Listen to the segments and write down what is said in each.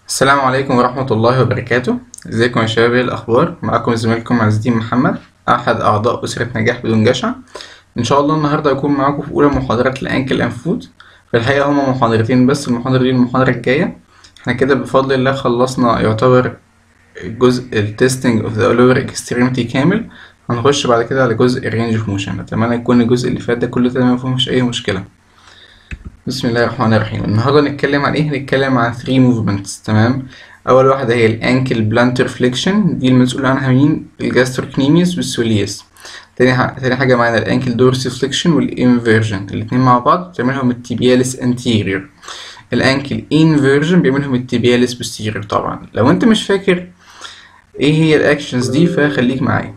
السلام عليكم ورحمة الله وبركاته ازيكم يا شباب ايه الأخبار معاكم زميلكم عز الدين محمد أحد أعضاء أسرة نجاح بدون جشع إن شاء الله النهاردة هكون معاكم في أولى محاضرات الأنكل أند فود في الحقيقة هما محاضرتين بس المحاضرة دي المحاضرة الجاية احنا كده بفضل الله خلصنا يعتبر جزء التستنج اوف ذا lower extremity كامل هنخش بعد كده على جزء الرينج اوف موشن أتمنى يكون الجزء اللي فات ده كله تمام مفيهوش أي مشكلة بسم الله الرحمن الرحيم النهارده نتكلم عن ايه هنتكلم عن 3 موفمنتس تمام اول واحده هي الانكل بلانتر فليكشن دي المسؤول عنها مين الجاستروكنيميوس والسوليوس تاني حاجه تاني حاجه معانا الانكل دورسي فليكشن والانفيرجن الاتنين مع بعض بتعملهم التيبياليس انتيريور الانكل انفيرجن بيعملهم التيبياليس بوستيريور طبعا لو انت مش فاكر ايه هي الاكشنز دي فخليك معايا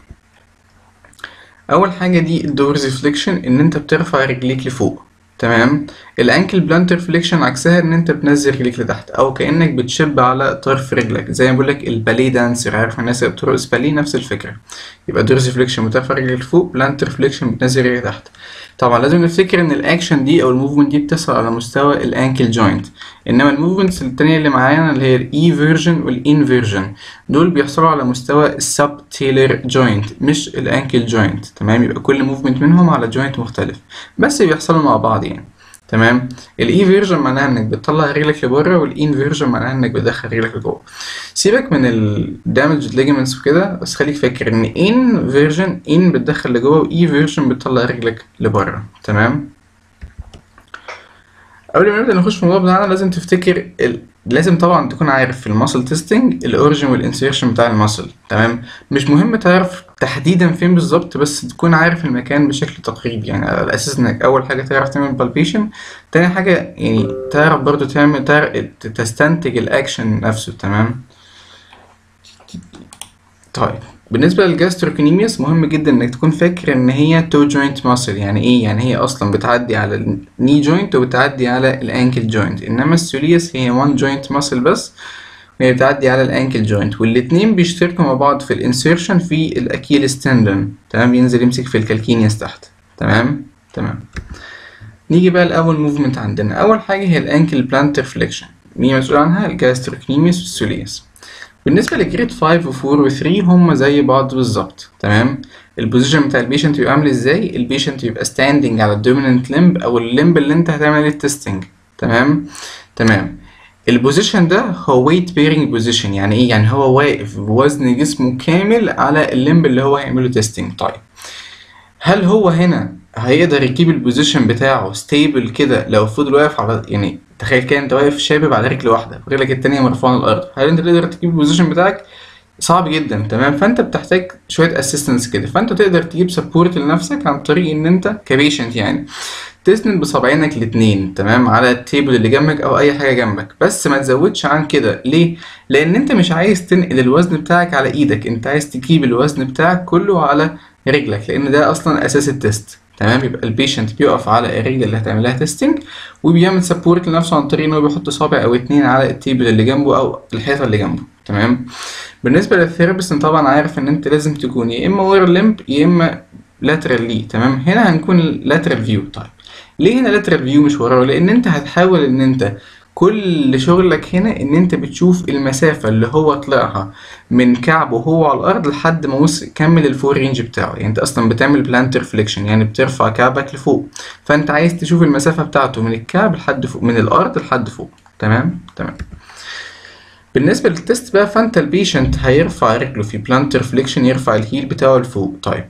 اول حاجه دي الدورسي فليكشن ان انت بترفع رجليك لفوق تمام الانكل بلانتر فليكشن عكسها ان انت بتنزل رجليك لتحت او كانك بتشب على طرف رجلك زي ما بقول لك الباليه دانسر عارف الناس اللي بترقص باليه نفس الفكره يبقى دورسي فليكشن بترفع رجلك لفوق بلانتر فليكشن بتنزل رجلك تحت طبعا لازم نفتكر ان الاكشن دي او الموفمنت دي بتصل على مستوى الانكل جوينت انما الموفمنتس التانية اللي معانا اللي هي الاي فيرجن والانفيرجن دول بيحصلوا على مستوى السب تيلر جوينت مش الانكل جوينت تمام يبقى كل موفمنت منهم على جوينت مختلف بس بيحصلوا مع بعض يعني تمام الاي فيرجن معناها انك بتطلع رجلك لبره والان فيرجن معناها انك بتدخل رجلك لجوه سيبك من الدامج ليجمنتس وكده بس خليك فاكر ان ان فيرجن ان بتدخل لجوه واي فيرجن بتطلع رجلك لبره تمام قبل ما نبدا نخش في الموضوع بتاعنا لازم تفتكر ال... لازم طبعا تكون عارف في الماسل تيستنج الاوريجن والانسيرشن بتاع الماسل تمام مش مهم تعرف تحديدا فين بالظبط بس تكون عارف المكان بشكل تقريبي يعني على اساس انك اول حاجه تعرف تعمل بالبيشن تاني حاجه يعني تعرف برضو تعمل تعرف تستنتج الاكشن نفسه تمام طيب بالنسبة للجاستروكنيميوس مهم جدا انك تكون فاكر ان هي تو جوينت ماسل يعني ايه يعني هي اصلا بتعدي على الني جوينت وبتعدي على الانكل جوينت انما السوليوس هي وان جوينت ماسل بس وهي بتعدي على الانكل جوينت والاتنين بيشتركوا مع بعض في الانسيرشن في الاكيلس تندون تمام ينزل يمسك في الكالكينيوس تحت تمام تمام نيجي بقى لاول موفمنت عندنا اول حاجه هي الانكل بلانتر فليكشن مين مسؤول عنها الجاستروكنيميوس والسوليوس بالنسبة لجريد 5 و 4 و 3 هما زي بعض بالظبط تمام البوزيشن بتاع البيشنت يبقى عامل ازاي البيشنت يبقى ستاندنج على الدوميننت لمب او اللمب اللي انت هتعمل عليه التستنج تمام تمام البوزيشن ده هو ويت بيرنج بوزيشن يعني ايه يعني هو واقف بوزن جسمه كامل على اللمب اللي هو هيعمله تيستنج طيب هل هو هنا هيقدر يجيب البوزيشن بتاعه ستيبل كده لو فضل واقف على يعني تخيل كده انت واقف شابب على رجل واحده ورجلك التانية مرفوعه للارض هل انت تقدر تجيب البوزيشن بتاعك صعب جدا تمام فانت بتحتاج شويه اسيستنس كده فانت تقدر تجيب سبورت لنفسك عن طريق ان انت كبيشنت يعني تسند بصابعينك الاتنين تمام على التيبل اللي جنبك او اي حاجه جنبك بس ما تزودش عن كده ليه لان انت مش عايز تنقل الوزن بتاعك على ايدك انت عايز تجيب الوزن بتاعك كله على رجلك لان ده اصلا اساس التست تمام يبقى البيشنت بيقف على الرجل اللي هتعمل لها تيستنج وبيعمل سبورت لنفسه عن طريق ان هو بيحط صابع او اتنين على التيبل اللي جنبه او الحيطه اللي جنبه تمام بالنسبه للثيرابيست انت طبعا عارف ان انت لازم تكون يا اما ورا الليمب يا اما لاترال ليه تمام هنا هنكون لاترال فيو طيب ليه هنا لاترال فيو مش وراه لان انت هتحاول ان انت كل شغلك هنا ان انت بتشوف المسافة اللي هو طلعها من كعبه وهو على الارض لحد ما وصل كمل الفور رينج بتاعه يعني انت اصلا بتعمل بلانتر فليكشن يعني بترفع كعبك لفوق فانت عايز تشوف المسافة بتاعته من الكعب لحد فوق من الارض لحد فوق تمام تمام بالنسبة للتست بقى فانت البيشنت هيرفع رجله في بلانتر فليكشن يرفع الهيل بتاعه لفوق طيب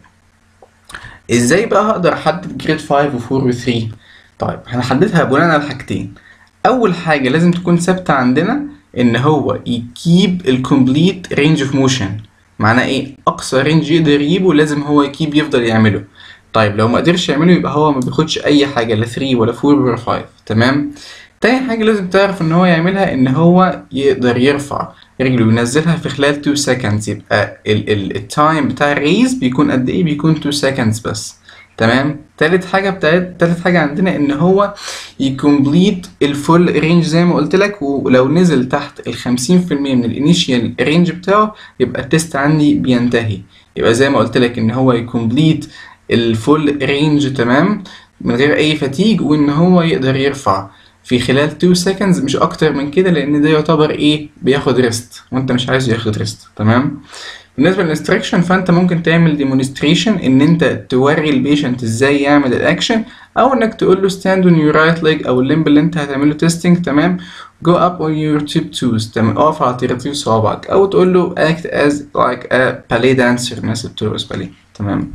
ازاي بقى هقدر احدد جريد 5 و4 و3 طيب هنحددها بناء على حاجتين اول حاجه لازم تكون ثابته عندنا ان هو يكيب الكومبليت رينج اوف موشن معناه ايه اقصى رينج يقدر يجيبه لازم هو يكيب يفضل يعمله طيب لو ما قدرش يعمله يبقى هو ما بياخدش اي حاجه لا 3 ولا 4 ولا 5 تمام تاني حاجه لازم تعرف ان هو يعملها ان هو يقدر يرفع رجله وينزلها في خلال 2 seconds يبقى التايم بتاع الريز بيكون قد ايه بيكون 2 seconds بس تمام تالت حاجه بتاعت تالت حاجه عندنا ان هو يكمبليت الفول رينج زي ما قلت لك ولو نزل تحت ال 50% من الانيشيال رينج بتاعه يبقى التست عندي بينتهي يبقى زي ما قلت لك ان هو يكمبليت الفول رينج تمام من غير اي فتيج وان هو يقدر يرفع في خلال 2 seconds مش اكتر من كده لان ده يعتبر ايه بياخد ريست وانت مش عايز ياخد ريست تمام بالنسبه للانستراكشن فانت ممكن تعمل ديمونستريشن ان انت توري البيشنت ازاي يعمل الاكشن او انك تقول له stand on your right leg او الليمب اللي انت هتعمله تيستنج تمام go up on your tip toes تمام اقف على طريقتين صوابعك او تقول له act as like a ballet dancer الناس اللي بترقص باليه تمام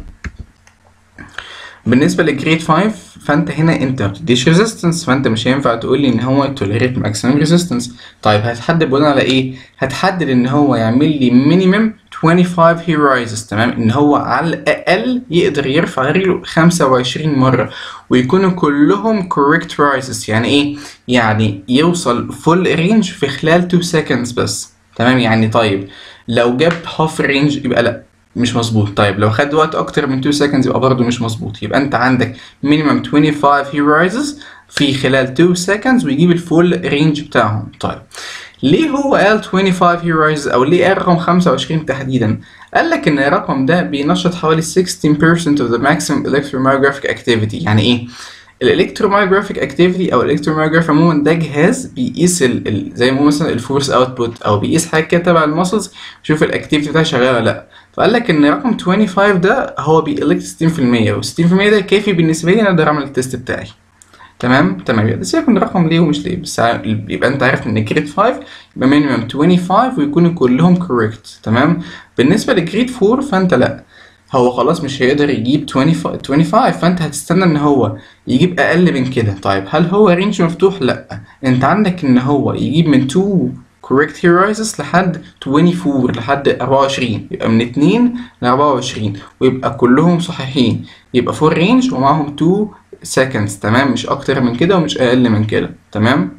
بالنسبه لجريد 5 فانت هنا انت ما بتديش ريزيستنس فانت مش هينفع تقول لي ان هو توليريت ماكسيمم ريزيستنس طيب هتحدد بناء على ايه هتحدد ان هو يعمل لي مينيمم 25 هي رايزز تمام ان هو على الاقل يقدر يرفع رجله 25 مره ويكونوا كلهم كوريكت رايزز يعني ايه يعني يوصل فول رينج في خلال 2 سكندز بس تمام يعني طيب لو جاب هاف رينج يبقى لا مش مظبوط طيب لو خد وقت اكتر من 2 seconds يبقى برضه مش مظبوط يبقى انت عندك minimum 25 he rises في خلال 2 seconds ويجيب الفول رينج بتاعهم طيب ليه هو قال 25 he rises او ليه قال رقم 25 تحديدا قال لك ان الرقم ده بينشط حوالي 16% of the maximum electromyographic activity يعني ايه الالكترومايوجرافيك اكتيفيتي او الالكترومايوجراف عموما ده جهاز بيقيس ال ال زي ما مثلا الفورس اوتبوت او بيقيس حاجه كده تبع المسلز يشوف الاكتيفيتي بتاعها شغاله ولا لا فقال لك ان رقم 25 ده هو بيقلك 60% و60% ده كافي بالنسبه لي ان اقدر اعمل التيست بتاعي تمام تمام يبقى سيبك من الرقم ليه ومش ليه بس يبقى انت عارف ان جريد 5 يبقى مينيمم 25 ويكونوا كلهم كوريكت تمام بالنسبه لجريد 4 فانت لا هو خلاص مش هيقدر يجيب 25 25 فانت هتستنى ان هو يجيب اقل من كده طيب هل هو رينج مفتوح لا انت عندك ان هو يجيب من 2 correct heurises لحد 24 لحد 24 يبقى من 2 ل 24 ويبقى كلهم صحيحين يبقى فور رينج ومعاهم 2 seconds تمام مش اكتر من كده ومش اقل من كده تمام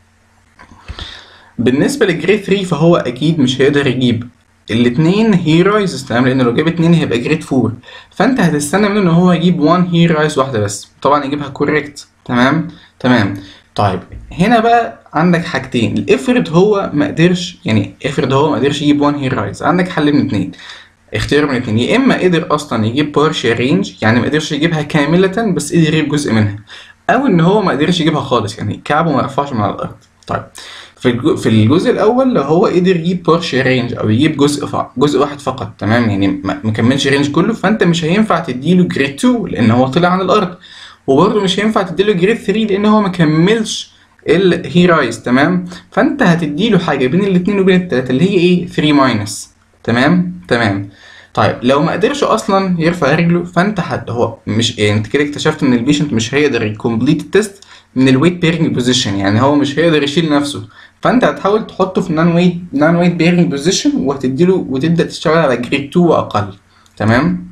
بالنسبة لجريد 3 فهو اكيد مش هيقدر يجيب الاتنين هيرويز تمام لان لو جاب اتنين هيبقى جريد 4 فانت هتستنى منه ان هو يجيب 1 هيرويز واحده بس طبعا يجيبها كوريكت تمام تمام طيب هنا بقى عندك حاجتين افرض هو ما قدرش يعني افرض هو ما قدرش يجيب 1 هيرويز عندك حل من اتنين اختيار من اتنين يا اما قدر اصلا يجيب بارشال رينج يعني ما قدرش يجيبها كامله بس قدر يجيب جزء منها او ان هو ما قدرش يجيبها خالص يعني كعبه ما رفعش من على الارض طيب في الجو- في الجزء الاول لو هو قدر يجيب بارشال رينج او يجيب جزء ف... جزء واحد فقط تمام يعني ما ما كملش رينج كله فانت مش هينفع تديله جريد 2 لان هو طلع عن الارض وبرضه مش هينفع تديله جريد 3 لان هو ما كملش الهيرايز تمام فانت هتديله حاجه بين الاثنين وبين الثلاثه اللي هي ايه 3 ماينس تمام تمام طيب لو ما قدرش اصلا يرفع رجله فانت حد هو مش يعني انت كده اكتشفت ان البيشنت مش هيقدر يكمبليت التست من الويت بيرنج بوزيشن يعني هو مش هيقدر يشيل نفسه فانت هتحاول تحطه في نان ويت نان ويت بيرنج بوزيشن وهتديله وتبدا تشتغل على جريد 2 واقل تمام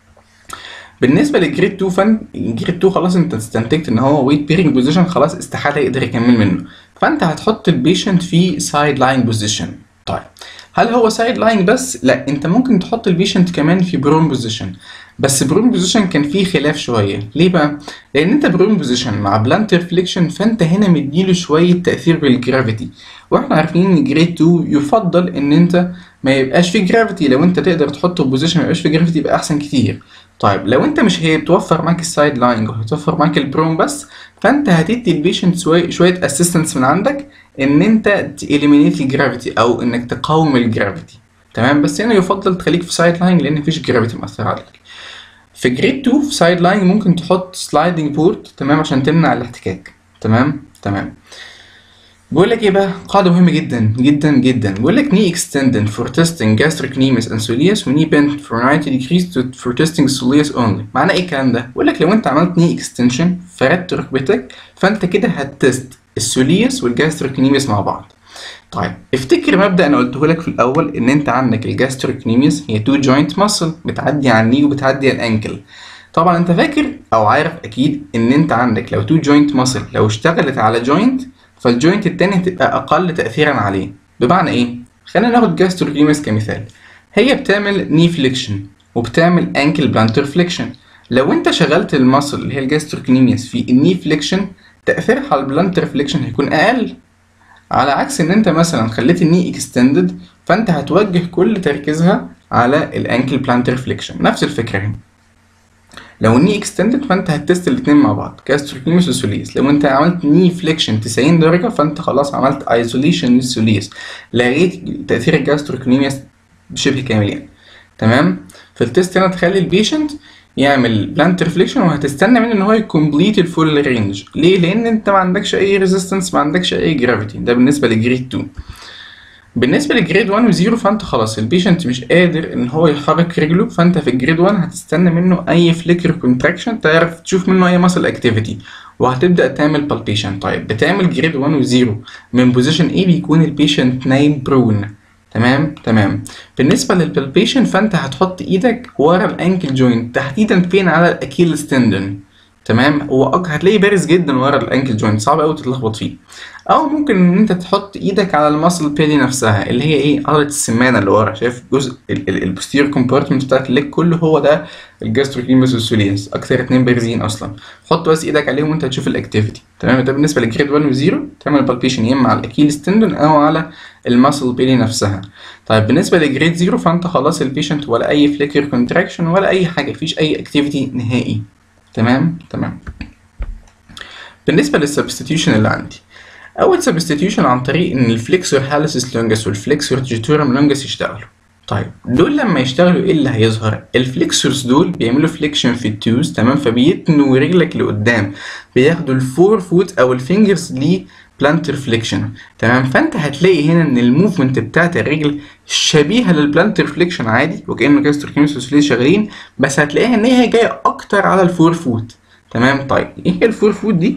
بالنسبه للجريد 2 فن جريد 2 خلاص انت استنتجت ان هو ويت بيرنج بوزيشن خلاص استحاله يقدر يكمل منه فانت هتحط البيشنت في سايد لاين بوزيشن طيب هل هو سايد لاين بس لا انت ممكن تحط البيشنت كمان في برون بوزيشن بس برون بوزيشن كان فيه خلاف شويه ليه بقى لان انت برون بوزيشن مع بلانتر فليكشن فانت هنا مديله شويه تاثير بالجرافيتي واحنا عارفين ان جريد 2 يفضل ان انت ما يبقاش فيه جرافيتي لو انت تقدر تحطه في بوزيشن ما يبقاش فيه جرافيتي يبقى احسن كتير طيب لو انت مش هيتوفر معاك السايد لاين وهيتوفر معاك البروم بس فانت هتدي البيشنت شويه شويه اسيستنس من عندك ان انت تإليمينيت الجرافيتي او انك تقاوم الجرافيتي تمام بس هنا يفضل تخليك في سايد لاين لان مفيش جرافيتي مأثر عليك في جريد 2 في سايد لاين ممكن تحط سلايدنج بورد تمام عشان تمنع الاحتكاك تمام تمام بيقول لك ايه بقى قاعده مهمه جدا جدا جدا بيقول لك knee extended for testing gastric nemus and soleus و knee bent for 90 degrees to, for testing soleus only معناه ايه الكلام ده بيقول لك لو انت عملت knee extension فردت ركبتك فانت كده هتست السوليوس والجاستريك نيميس مع بعض طيب افتكر مبدأ انا قلته لك في الاول ان انت عندك الجاستريك نيميس هي تو جوينت ماسل بتعدي على الني وبتعدي على الانكل طبعا انت فاكر او عارف اكيد ان انت عندك لو تو جوينت ماسل لو اشتغلت على جوينت فالجوينت التاني هتبقى اقل تاثيرا عليه بمعنى ايه خلينا ناخد جاستريك نيميس كمثال هي بتعمل ني فليكشن وبتعمل انكل بلانتر فليكشن لو انت شغلت الماسل اللي هي الجاستريك نيميس في الني فليكشن تاثيرها على البلانتر فليكشن هيكون اقل على عكس ان انت مثلا خليت الني اكستندد فانت هتوجه كل تركيزها على الانكل بلانتر فليكشن نفس الفكره هنا لو الني اكستندد فانت هتست الاثنين مع بعض جاستروكنيميوس وسوليس لو انت عملت ني فليكشن 90 درجه فانت خلاص عملت ايزوليشن للسوليس لغيت تاثير الجاستروكنيميوس بشبه كامل يعني تمام في التست هنا تخلي البيشنت يعمل بلانت ريفليكشن وهتستنى منه ان هو يكمبليت الفول رينج ليه لان انت ما عندكش اي ريزيستنس ما عندكش اي جرافيتي ده بالنسبه لجريد 2 بالنسبه لجريد 1 و0 فانت خلاص البيشنت مش قادر ان هو يحرك رجله فانت في الجريد 1 هتستنى منه اي فليكر كونتراكشن تعرف تشوف منه اي ماسل اكتيفيتي وهتبدا تعمل بالبيشن طيب بتعمل جريد 1 و0 من بوزيشن ايه بيكون البيشنت نايم برون تمام تمام بالنسبه للبالبيشن فانت هتحط ايدك ورا الانكل جوينت تحديدا فين على الاكيل ستندن تمام هو أك... هتلاقيه بارز جدا ورا الانكل جوينت صعب قوي تتلخبط فيه او ممكن ان انت تحط ايدك على الماسل بيلي نفسها اللي هي ايه عضله السمانه اللي ورا شايف جزء البوستير كومبارتمنت بتاعت الليج كله هو ده الجاستروكيموس والسولينس اكثر اتنين بارزين اصلا حط بس ايدك عليهم وانت هتشوف الاكتيفيتي تمام ده بالنسبه لجريد 1 و0 تعمل بالبيشن يا اما على الاكيل ستندون او على الماسل بيلي نفسها طيب بالنسبه لجريد 0 فانت خلاص البيشنت ولا اي فليكر كونتراكشن ولا اي حاجه مفيش اي اكتيفيتي نهائي تمام تمام بالنسبه للسبستيتيوشن اللي عندي اول سبستيتيوشن عن طريق ان الفليكسور هاليسيس لونجس والفليكسور جيتورم لونجس يشتغلوا طيب دول لما يشتغلوا ايه اللي هيظهر الفليكسورز دول بيعملوا فليكشن في التوز تمام فبيتنوا رجلك لقدام بياخدوا الفور فوت او الفينجرز ليه بلانتر فليكشن تمام فانت هتلاقي هنا ان الموفمنت بتاعت الرجل شبيهه للبلانتر فليكشن عادي وكانه جاستروكيموس شغالين بس هتلاقيها ان هي جايه اكتر على الفور فوت تمام طيب ايه هي الفور فوت دي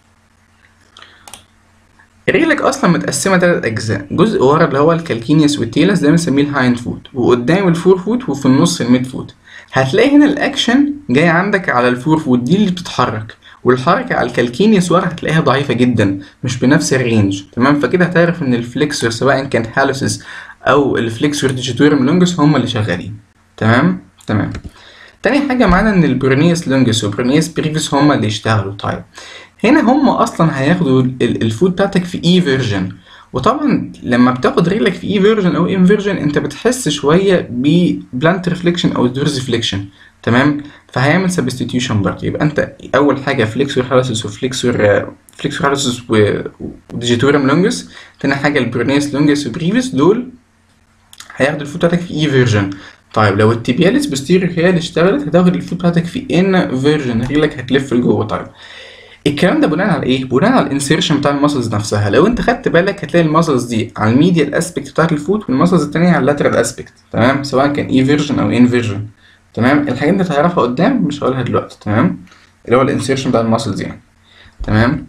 رجلك اصلا متقسمه تلات اجزاء جزء ورا اللي هو الكالكينيوس والتيلس ده بنسميه الهايند فوت وقدام الفور فوت وفي النص الميد فوت هتلاقي هنا الاكشن جاي عندك على الفور فوت دي اللي بتتحرك والحركه على الكالكينيوس ورا هتلاقيها ضعيفه جدا مش بنفس الرينج تمام فكده هتعرف ان الفليكسور سواء كان هالوسيس او الفليكسور ديجيتورم لونجس هم اللي شغالين تمام تمام تاني حاجة معانا إن البرونيس لونجس وبرونيس بريفيس هما اللي يشتغلوا طيب هنا هما أصلا هياخدوا الفود بتاعتك في إي فيرجن وطبعا لما بتاخد رجلك في اي فيرجن او ام فيرجن انت بتحس شويه ببلانت ريفليكشن او دورز فليكشن تمام فهيعمل سبستيتيوشن برضه يبقى انت اول حاجه فليكسور هالوسيس وفليكسور فليكسور هالوسيس وديجيتورم لونجس تاني حاجه البرونيس لونجس وبريفيس دول هياخدوا الفود بتاعتك في اي فيرجن طيب لو التبيالس بوستيريور هي اللي اشتغلت هتاخد الفوت بتاعتك في ان فيرجن رجلك هتلف لجوه طيب الكلام ده بناء على ايه؟ بناء على الانسيرشن بتاع الماسلز نفسها لو انت خدت بالك هتلاقي الماسلز دي على الميديال اسبكت بتاعت الفوت والماسلز التانية على اللاترال اسبكت تمام سواء كان اي فيرجن او ان فيرجن تمام الحاجات دي هتعرفها قدام مش هقولها دلوقتي تمام اللي هو الانسيرشن بتاع الماسلز يعني تمام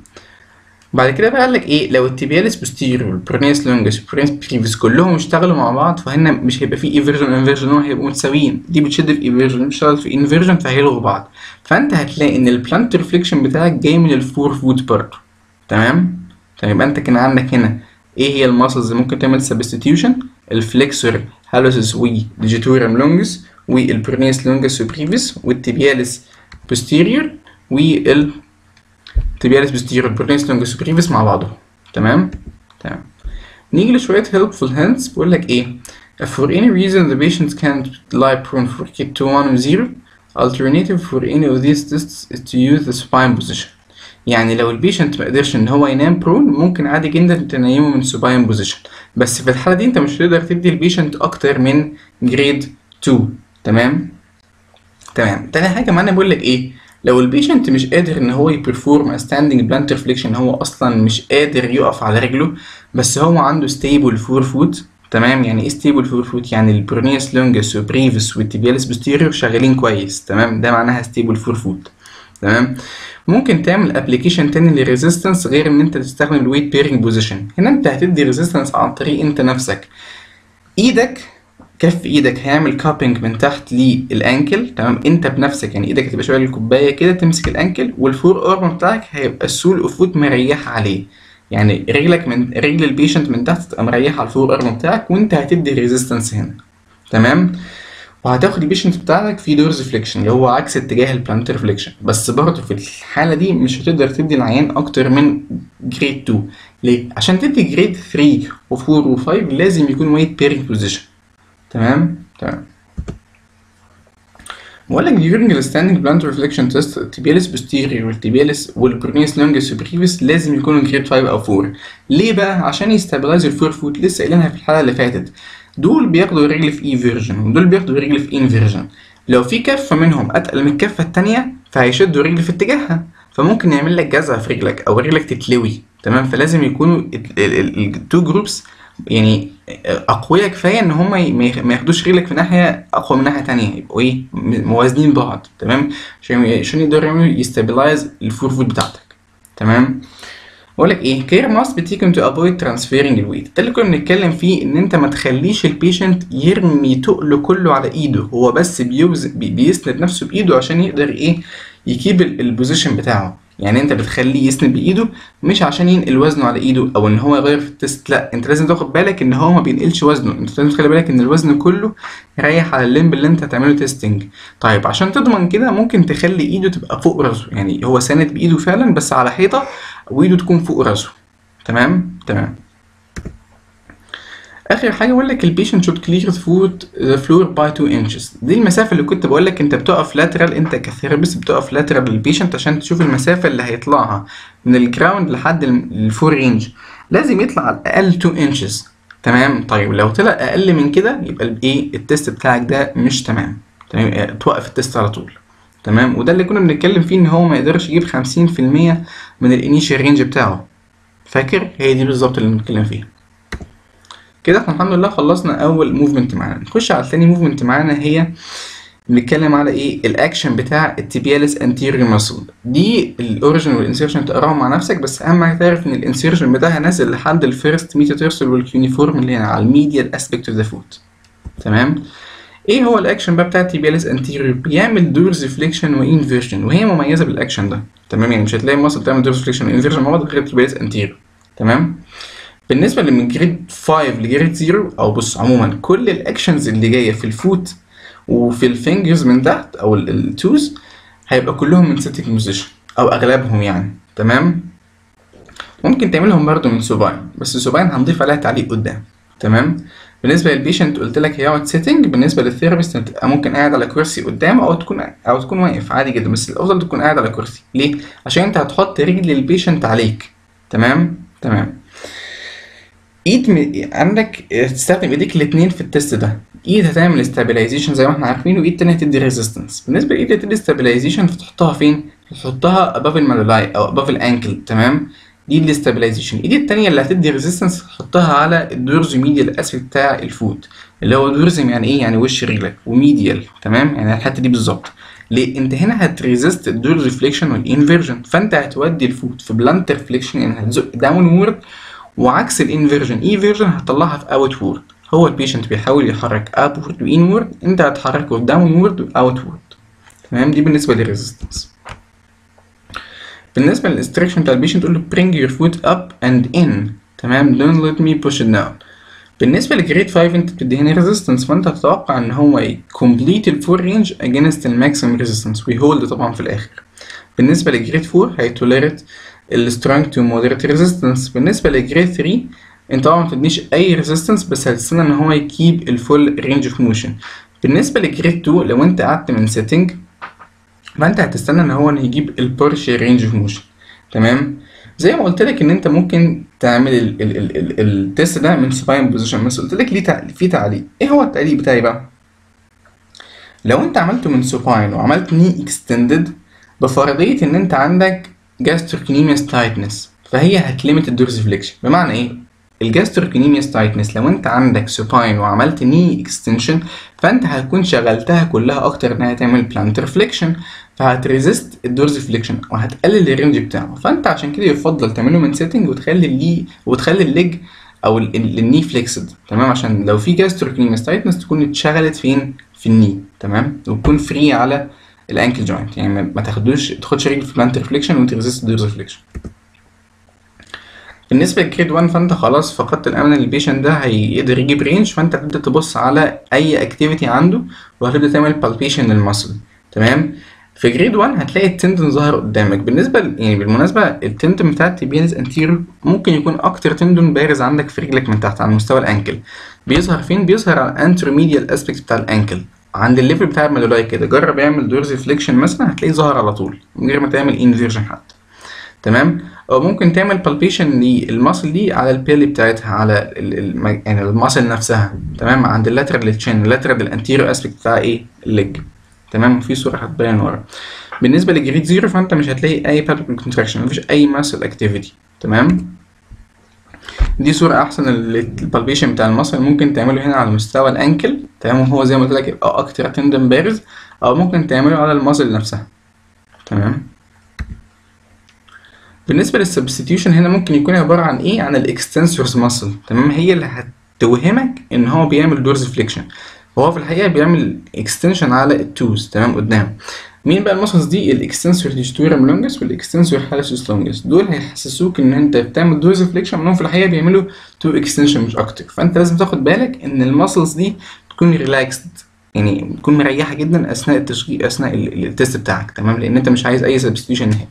بعد كده بقى قال لك ايه لو التيبياليس بوستيريور والبرونيس لونجس والبرونيس بريفيس كلهم اشتغلوا مع بعض فهنا مش هيبقى في ايفيرجن وانفيرجن هو هيبقوا متساويين دي بتشد في ايفيرجن بتشتغل في انفيرجن فهيلغوا بعض فانت هتلاقي ان البلانت ريفليكشن بتاعك جاي من الفور فوت برضه تمام طيب يبقى انت كان عندك هنا ايه هي الماسلز اللي ممكن تعمل سبستيتيوشن الفليكسور هالوسيس وديجيتورم لونجس والبرونيس لونجس وبريفيس والتيبياليس بوستيريور وال تبياليس بوستيريور برونيس لونجس بريفيس مع بعضهم تمام تمام نيجي لشوية helpful hints بيقول لك ايه if for any reason the patient can't lie prone for kit 2 1 0 alternative for any of these tests is to use the supine position يعني لو البيشنت ما قدرش ان هو ينام برون ممكن عادي جدا تنيمه من سوباين بوزيشن بس في الحاله دي انت مش هتقدر تدي البيشنت اكتر من جريد 2 تمام تمام تاني حاجه معانا بيقول لك ايه لو البيشنت مش قادر ان هو يبرفورم ستاندنج بلانتر فليكشن هو اصلا مش قادر يقف على رجله بس هو عنده ستيبل فور فوت تمام يعني ايه ستيبل فور فوت يعني البرونيس لونجس وبريفس والتيبيالس بوستيريور شغالين كويس تمام ده معناها ستيبل فور فوت تمام ممكن تعمل ابلكيشن تاني للريزيستنس غير ان انت تستخدم الويت بيرنج بوزيشن هنا انت هتدي ريزيستنس عن طريق انت نفسك ايدك كف ايدك هيعمل كابنج من تحت للانكل تمام انت بنفسك يعني ايدك هتبقى شويه الكوبايه كده تمسك الانكل والفور ارم بتاعك هيبقى السول اوف فوت مريحه عليه يعني رجلك من رجل البيشنت من تحت تبقى مريحه على الفور ارم بتاعك وانت هتدي ريزيستنس هنا تمام وهتاخد البيشنت بتاعك في دورز فليكشن اللي هو عكس اتجاه البلانتر فليكشن بس برضه في الحاله دي مش هتقدر تدي العيان اكتر من جريد 2 ليه عشان تدي جريد 3 و4 و5 لازم يكون ويت بيرنج بوزيشن تمام تمام بقول لك during the standing plantar reflection test التبيالس posterior والتبيالس والبرونيس longus brevis لازم يكونوا جريد 5 او 4 ليه بقى عشان يستابلايز الفور فوت لسه قايلينها في الحلقه اللي فاتت دول بياخدوا رجل في اي فيرجن ودول بياخدوا رجل في ان فيرجن لو في كفه منهم اتقل من الكفه التانية فهيشدوا رجل في اتجاهها فممكن يعمل لك جزع في رجلك او رجلك تتلوي تمام فلازم يكونوا التو جروبس يعني اقوياء كفايه ان هم ما ياخدوش رجلك في ناحيه اقوى من ناحيه تانية يبقوا ايه موازنين بعض تمام عشان عشان يقدروا يعملوا يستابلايز الفور فوت بتاعتك تمام بقول لك ايه care must be taken to avoid transferring the weight ده اللي كنا بنتكلم فيه ان انت ما تخليش البيشنت يرمي تقله كله على ايده هو بس بيوز بي بيسند نفسه بايده عشان يقدر ايه يكيب البوزيشن بتاعه يعني انت بتخليه يسند بايده مش عشان ينقل وزنه على ايده او ان هو يغير في التست لا انت لازم تاخد بالك ان هو ما بينقلش وزنه انت لازم تخلي بالك ان الوزن كله رايح على الليمب اللي انت هتعمله تيستنج طيب عشان تضمن كده ممكن تخلي ايده تبقى فوق راسه يعني هو ساند بايده فعلا بس على حيطه وايده تكون فوق راسه تمام تمام اخر حاجه بقول لك البيشنت شود كلير فوت ذا فلور باي 2 انشز دي المسافه اللي كنت بقول لك انت بتقف لاترال انت كثيرابيست بتقف لاترال للبيشنت عشان تشوف المسافه اللي هيطلعها من الجراوند لحد الفور رينج لازم يطلع على الاقل 2 انشز تمام طيب لو طلع اقل من كده يبقى الايه التست بتاعك ده مش تمام تمام توقف التست على طول تمام وده اللي كنا بنتكلم فيه ان هو ما يقدرش يجيب 50% من الانيشال رينج بتاعه فاكر هي دي بالظبط اللي بنتكلم فيها كده احنا الحمد لله خلصنا اول موفمنت معانا نخش على تاني موفمنت معانا هي بنتكلم على ايه الاكشن بتاع التبيالس انتيريور ماسل دي الاوريجن والانسيرشن تقراهم مع نفسك بس اهم حاجه تعرف ان الانسيرشن بتاعها نازل لحد الفيرست ميتاتيرسل والكيونيفورم اللي هنا على الميديال اسبكت اوف ذا فوت تمام ايه هو الاكشن بقى بتاع التبيالس انتيريور بيعمل دورز فليكشن وانفيرجن وهي مميزه بالاكشن ده تمام يعني مش هتلاقي مصر بتعمل دورز فليكشن وانفيرجن مع بعض غير التبيالس انتيريور تمام بالنسبه من جريد 5 لجريد 0 او بص عموما كل الاكشنز اللي جايه في الفوت وفي الفينجرز من تحت او التوز هيبقى كلهم من سيتنج بوزيشن او اغلبهم يعني تمام ممكن تعملهم برضه من سوباين بس السوباين هنضيف عليها تعليق قدام تمام بالنسبه للبيشنت قلت لك هيقعد سيتنج بالنسبه للثيرابيست هتبقى ممكن قاعد على كرسي قدام او تكون او تكون واقف عادي جدا بس الافضل تكون قاعد على كرسي ليه عشان انت هتحط رجل البيشنت عليك تمام تمام ايد م... عندك تستخدم ايديك الاثنين في التست ده ايد هتعمل استابيلايزيشن زي ما احنا عارفين وايد تانية هتدي ريزيستنس بالنسبه لايد اللي هتدي استابيلايزيشن فتحطها فين تحطها above المالولاي او above الانكل تمام دي الاستابيلايزيشن الايد التانية اللي هتدي ريزيستنس تحطها على الدورز ميديال الاسفل بتاع الفوت اللي هو دورزم يعني ايه يعني وش رجلك وميديال تمام يعني الحته دي بالظبط ليه انت هنا هتريزست الدور ريفليكشن والانفيرجن فانت هتودي الفوت في بلانتر فليكشن يعني هتزق داون وورد وعكس الانفيرجن ايفيرجن هتطلعها في اوت وورد هو البيشنت بيحاول يحرك ابورد وانورد انت هتحركه في داون وورد واوت وورد تمام دي بالنسبه للريزيستنس بالنسبه للاستركشن بتاع البيشنت تقول له bring your foot up and in تمام don't let me push it down بالنسبة لجريد 5 انت بتدي هنا ريزيستنس فانت هتتوقع ان هو complete الفور رينج against الماكسيمم ريزيستنس ويهولد طبعا في الاخر بالنسبة لجريد 4 هيتوليريت السترونج تو مودريت ريزيستنس بالنسبة لجريد 3 انت طبعا متديش اي ريزيستنس بس هتستنى ان هو يكيب الفول رينج اوف موشن بالنسبة لجريد 2 لو انت قعدت من سيتنج فانت هتستنى ان هو يجيب البارشال رينج اوف موشن تمام زي ما قلت لك ان انت ممكن تعمل ال ال ال ال التست ده من سباين بوزيشن بس قلت لك ليه تع... في تعليق ايه هو التعليق بتاعي بقى لو انت عملته من سوباين وعملت ني اكستندد بفرضيه ان انت عندك جاستروكنيميوس تايتنس فهي هتليمت الدورز فليكشن بمعنى ايه الجاستروكنيميوس تايتنس لو انت عندك سوباين وعملت ني اكستنشن فانت هتكون شغلتها كلها اكتر انها تعمل بلانتر فليكشن فهتريزست الدورز فليكشن وهتقلل الرينج بتاعه فانت عشان كده يفضل تعمله من سيتنج وتخلي اللي وتخلي الليج او الني فليكسد تمام عشان لو في جاستروكنيميوس تايتنس تكون اتشغلت فين في الني تمام وتكون فري على الانكل جوينت يعني ما تاخدوش تاخدش رجل في بلانتر فليكشن وتريزست الدورز فليكشن بالنسبة لجريد 1 فانت خلاص فقدت الامل ان البيشنت ده هيقدر يجيب رينج فانت هتبدا تبص على اي اكتيفيتي عنده وهتبدا تعمل بالبيشن للمسل تمام في جريد 1 هتلاقي التندن ظاهر قدامك بالنسبه ل... يعني بالمناسبه التندن بتاع التيبيانز انتيرو ممكن يكون اكتر تندن بارز عندك في رجلك من تحت على مستوى الانكل بيظهر فين بيظهر على الانترميديال اسبكت بتاع الانكل عند الليفل بتاع المالولاي كده جرب اعمل دورز فليكشن مثلا هتلاقيه ظهر على طول من غير ما تعمل انفيرجن حتى تمام او ممكن تعمل بالبيشن للماسل دي على البيلي بتاعتها على ال ال يعني الماسل نفسها تمام عند اللاترال للتشين اللاترال الانتيريور اسبكت بتاع ايه الليج تمام في صوره هتبين ورا بالنسبه لجريد زيرو فانت مش هتلاقي اي بالبل كونتراكشن مفيش اي ماسل اكتيفيتي تمام دي صورة أحسن للبالبيشن بتاع المصل ممكن تعمله هنا على مستوى الأنكل تمام هو زي ما قلت لك يبقى أكتر تندم بارز أو ممكن تعمله على المصل نفسها تمام بالنسبة للسبستيوشن هنا ممكن يكون عبارة عن إيه عن الإكستنسورز ماسل تمام هي اللي هتوهمك إن هو بيعمل دورز فليكشن هو في الحقيقة بيعمل اكستنشن على التوز تمام قدام مين بقى المسلز دي الاكستنسور ديجيتوريم لونجس والاكستنسور هالسوس لونجس دول هيحسسوك ان انت بتعمل دوز فليكشن انهم في الحقيقه بيعملوا تو اكستنشن مش اكتر فانت لازم تاخد بالك ان المسلز دي تكون ريلاكسد يعني تكون مريحه جدا اثناء التشغيل اثناء التست بتاعك تمام لان انت مش عايز اي سبستيوشن نهائي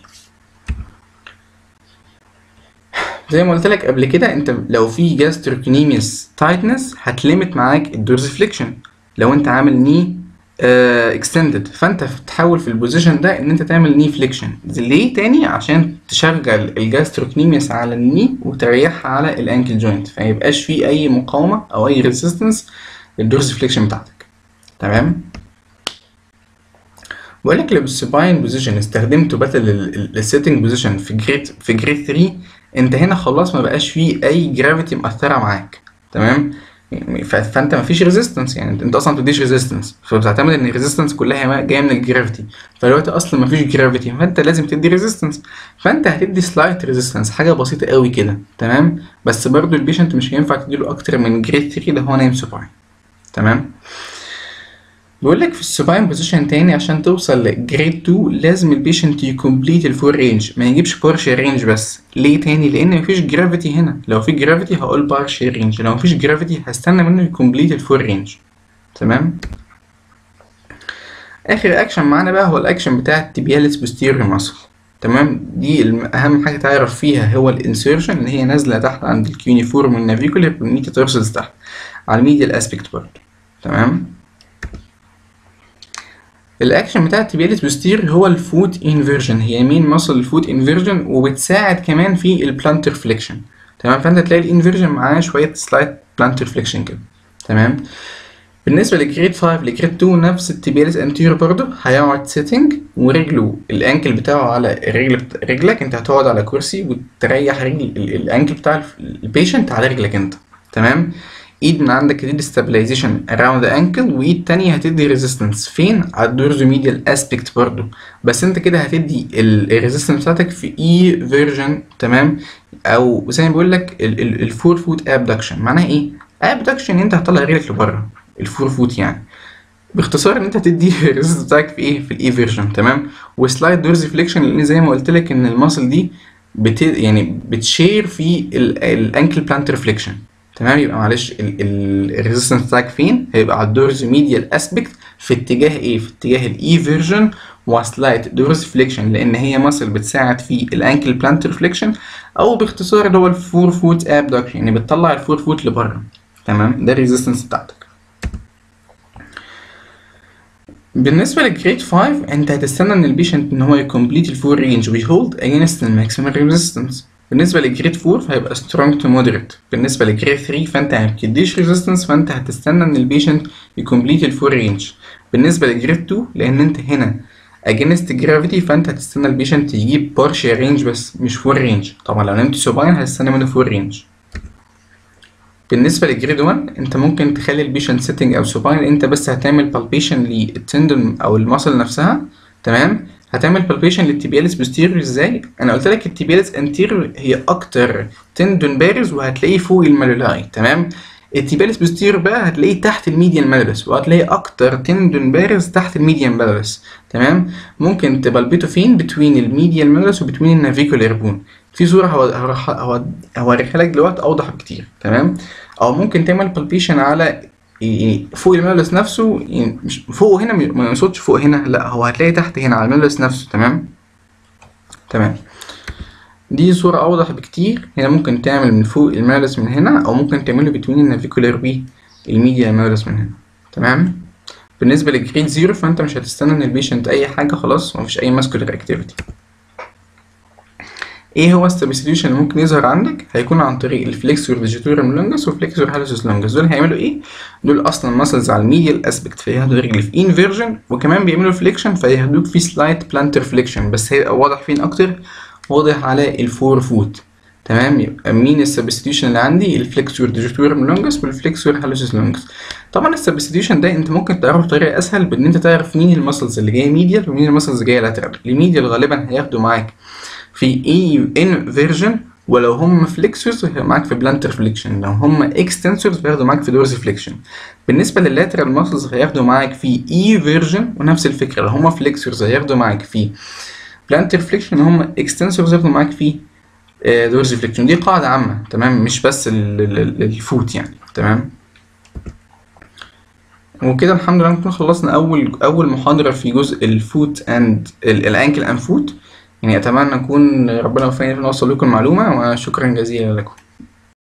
زي ما قلت لك قبل كده انت لو في جاستروكنيميوس تايتنس هتليمت معاك الدورز فليكشن لو انت عامل ني اكستندد uh, فانت بتحاول في البوزيشن ده ان انت تعمل ني فليكشن ليه تاني عشان تشغل الجاستروكنيميوس على الني وتريحها على الانكل جوينت فميبقاش في اي مقاومه او اي ريزيستنس للدورز فليكشن بتاعتك تمام بقول لك لو السباين بوزيشن استخدمته بدل السيتنج بوزيشن في جريد في جريد 3 انت هنا خلاص ما بقاش فيه اي جرافيتي مأثره معاك تمام فانت مفيش ريزيستنس يعني انت اصلا ما بتديش ريزيستنس فبتعتمد ان الريزيستنس كلها جايه من الجرافيتي فدلوقتي اصلا مفيش جرافيتي فانت لازم تدي ريزيستنس فانت هتدي سلايت ريزيستنس حاجه بسيطه قوي كده تمام بس برضو البيشنت مش هينفع تديله اكتر من جريد 3 ده هو نايم سوباين تمام بيقول لك في السوباين بوزيشن تاني عشان توصل لجريد 2 لازم البيشنت يكمبليت الفول رينج ما يجيبش بارشل رينج بس ليه تاني لان مفيش جرافيتي هنا لو في جرافيتي هقول بارشل رينج لو مفيش جرافيتي هستنى منه يكمبليت الفول رينج تمام اخر اكشن معانا بقى هو الاكشن بتاع التبيالس بوستيريور ماسل تمام دي اهم حاجه تعرف فيها هو الانسيرشن اللي هي نازله تحت عند الكيونيفورم والنافيكولار والميتا تورسلز تحت على الميديال اسبكت برضه تمام الاكشن بتاع التبياليس بوستير هو الفوت انفيرجن هي مين مصل الفوت انفيرجن وبتساعد كمان في البلانتر فليكشن تمام فانت تلاقي الانفيرجن معاه شويه سلايد بلانتر فليكشن كده تمام بالنسبه لجريد 5 لجريد 2 نفس التبياليس انتيريور برضه هيقعد سيتنج ورجله الانكل بتاعه على الرجل بت... رجلك انت هتقعد على كرسي وتريح رجل الانكل بتاع البيشنت على رجلك انت تمام ايد من عندك هتدي stabilization around the ankle وايد تانية هتدي resistance فين على الدورزو ميديال اسبكت برضو بس انت كده هتدي الريزيستنس بتاعتك في اي فيرجن تمام او زي ما بقول لك الفور فوت ابدكشن معناها ايه ابدكشن انت هتطلع رجلك لبره الفور فوت يعني باختصار ان انت هتدي الريزيستنس بتاعك في ايه في الاي فيرجن تمام وسلايد دورز فليكشن لان زي ما قلت لك ان الماسل دي بت يعني بتشير في الانكل بلانتر فليكشن تمام يبقى معلش الريزيستنس بتاعك فين هيبقى على الدورز ميديال اسبكت في اتجاه ايه في اتجاه الاي فيرجن وسلايت دورز فليكشن لان هي ماسل بتساعد في الانكل بلانتر فليكشن او باختصار اللي هو الفور فوت ابدكشن يعني بتطلع الفور فوت لبره تمام ده الريزيستنس بتاعتك بالنسبة للجريد 5 انت هتستنى ان البيشنت ان هو يكمبليت الفور رينج ويهولد against الماكسيمم ريزيستنس بالنسبة لجريد 4 فهيبقى strong to moderate بالنسبة لجريد 3 فانت ما بتديش resistance فانت هتستنى ان البيشنت يكمبليت الفول رينج بالنسبة لجريد 2 لان انت هنا against gravity فانت هتستنى البيشنت يجيب partial range بس مش full range طبعا لو نمت سوباين هتستنى منه full range بالنسبة لجريد 1 انت ممكن تخلي البيشنت سيتنج او سوباين انت بس هتعمل بالبيشن للتندون او المصل نفسها تمام هتعمل بالبيشن للتيبياليس بوستيريور ازاي انا قلت لك التيبياليس انتيريور هي اكتر تندون بارز وهتلاقيه فوق المالولاي تمام التيبياليس بوستيريور بقى هتلاقيه تحت الميديان مالولس وهتلاقيه اكتر تندون بارز تحت الميديان مالولس تمام ممكن تبلبته فين بتوين الميديان مالولس وبتوين النافيكولار بون في صورة هوريها لك دلوقتي أوضح بكتير تمام أو ممكن تعمل بالبيشن على فوق الميلس نفسه يعني مش فوق هنا ما يقصدش فوق هنا لا هو هتلاقي تحت هنا على الميلس نفسه تمام تمام دي صورة أوضح بكتير هنا ممكن تعمل من فوق الميلس من هنا أو ممكن تعمله بتوين النافيكولار بي الميديا ميلس من هنا تمام بالنسبه للجريد زيرو فانت مش هتستنى ان البيشنت اي حاجه خلاص مفيش اي ماسكولار اكتيفيتي ايه هو السبستيوشن اللي ممكن يظهر عندك هيكون عن طريق الفليكسور ديجيتوريم لونجس والفليكسور هالوسيس لونجس دول هيعملوا ايه دول اصلا ماسلز على الميديال اسبكت فياخدوا الرجل في انفيرجن وكمان بيعملوا فليكشن فياخدوك في سلايت بلانتر فليكشن بس هيبقى واضح فين اكتر واضح على الفور فوت تمام يبقى مين السبستيوشن اللي عندي الفليكسور ديجيتوريم لونجس والفليكسور هالوسيس لونجس طبعا السبستيوشن ده انت ممكن تعرفه بطريقه اسهل بان انت تعرف مين المسلز اللي جايه ميديال ومين المسلز اللي جايه لاترال الميديال غالبا هياخدوا معاك في اي ان فيرجن ولو هم فليكسورز هيبقى معاك في بلانتر فليكشن لو هم اكستنسورز هياخدوا معاك في دورسي فليكشن بالنسبه لللاترال ماسلز هياخدوا معاك في اي فيرجن ونفس الفكره لو هم فليكسورز هياخدوا معاك في بلانتر فليكشن هم اكستنسورز هياخدوا معاك في دورسي فليكشن دي قاعده عامه تمام مش بس الفوت يعني تمام وكده الحمد لله نكون خلصنا اول اول محاضره في جزء الفوت اند الانكل اند فوت يعني اتمنى اكون ربنا يوفقني في ان اوصل لكم المعلومه وشكرا جزيلا لكم